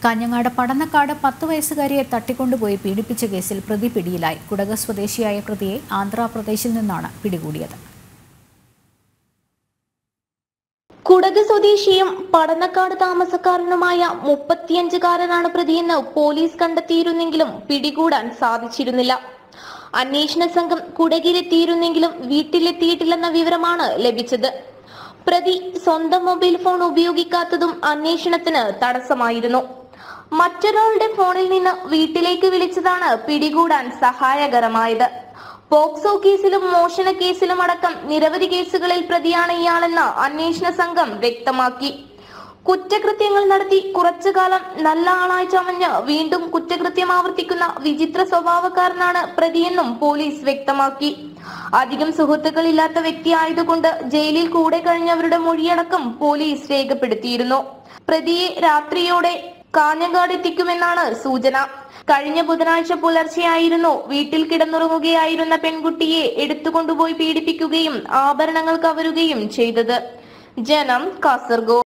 കാഞ്ഞങ്ങാട് പടന്നക്കാട് പത്ത് വയസ്സുകാരിയെ തട്ടിക്കൊണ്ടുപോയി പീഡിപ്പിച്ച കേസിൽ പ്രതി പിടിയിലായി കുടക് സ്വദേശിയായ പ്രതിയെ ആന്ധ്രാപ്രദേശിൽ നിന്നാണ് പിടികൂടിയത് കുടക് സ്വദേശിയും പടന്നക്കാട് താമസക്കാരനുമായ മുപ്പത്തിയഞ്ചുകാരനാണ് പ്രതിയെന്ന് പോലീസ് കണ്ടെത്തിയിരുന്നെങ്കിലും പിടികൂടാൻ സാധിച്ചിരുന്നില്ല അന്വേഷണ സംഘം കുടകിലെത്തിയിരുന്നെങ്കിലും വീട്ടിലെത്തിയിട്ടില്ലെന്ന വിവരമാണ് ലഭിച്ചത് പ്രതി സ്വന്തം മൊബൈൽ ഫോൺ ഉപയോഗിക്കാത്തതും അന്വേഷണത്തിന് തടസ്സമായിരുന്നു മറ്റൊരാളുടെ ഫോണിൽ നിന്ന് വീട്ടിലേക്ക് വിളിച്ചതാണ് പിടികൂടാൻ സഹായകരമായത് പോക്സോ കേസിലും മോഷണ കേസിലും അടക്കം നിരവധി കേസുകളിൽ പ്രതിയാണ് ഇയാളെന്ന് അന്വേഷണ സംഘം വ്യക്തമാക്കി കുറ്റകൃത്യങ്ങൾ നടത്തി കുറച്ചു കാലം നല്ല ആളായി ചമഞ്ഞ് വീണ്ടും കുറ്റകൃത്യം ആവർത്തിക്കുന്ന വിചിത്ര സ്വഭാവക്കാരനാണ് പ്രതിയെന്നും പോലീസ് വ്യക്തമാക്കി അധികം സുഹൃത്തുക്കളില്ലാത്ത വ്യക്തിയായതുകൊണ്ട് ജയിലിൽ കൂടെ കഴിഞ്ഞവരുടെ മൊഴിയടക്കം പോലീസ് രേഖപ്പെടുത്തിയിരുന്നു പ്രതിയെ രാത്രിയോടെ കാഞ്ഞങ്ങാട് എത്തിക്കുമെന്നാണ് സൂചന കഴിഞ്ഞ ബുധനാഴ്ച പുലർച്ചെയായിരുന്നു വീട്ടിൽ കിടന്നുറങ്ങുകയായിരുന്ന പെൺകുട്ടിയെ എടുത്തുകൊണ്ടുപോയി പീഡിപ്പിക്കുകയും ആഭരണങ്ങൾ കവരുകയും ചെയ്തത് ജനം കാസർഗോഡ്